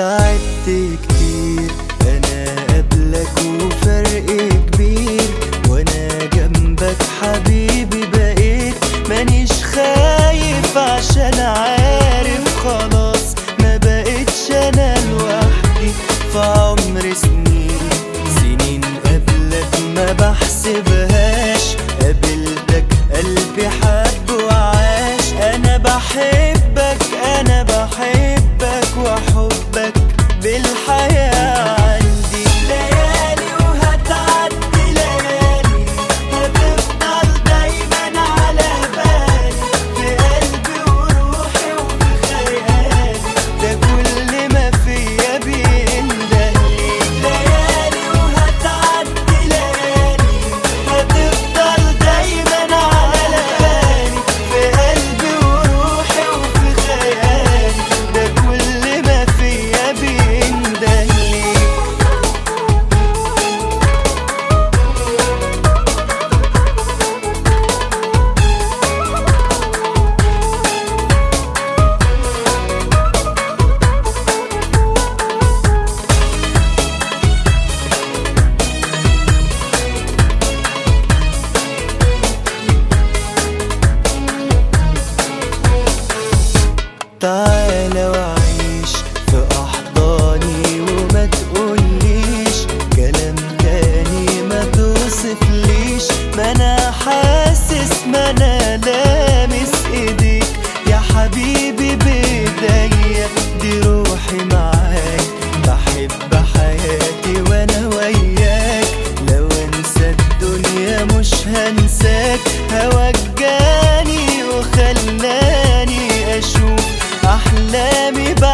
تعبت كتير انا قبلك وفرق كبير وانا جنبك حبيبي بقيت مانيش خايف عشان عارف خلاص ما بقتش انا لوحدي في عمر سنين سنين قبلك ما بحسبهاش قابلتك قلبي حب وعاش انا بحبك انا بحبك وحبك بالحياة عندي ليالي وهتعدي ليالي هتفضل دايما على بالي في قلبي وروحي وفي خيالي ده كل ما فيا بيندهلي ليالي وهتعدي ليالي هتفضل دايما على بالي في قلبي وروحي وفي خيالي ده كل ما فيا بيندهلي تعالى وعيش في أحضاني وما تقوليش كلام تاني ما توصفليش ما أنا حاسس ما أنا لامس إيديك يا حبيبي بإيديا دي روحي معاك بحب حياتي وأنا وياك لو أنسى الدنيا مش هنساك هواك جاني وخلاني أشوف أحلامي بعد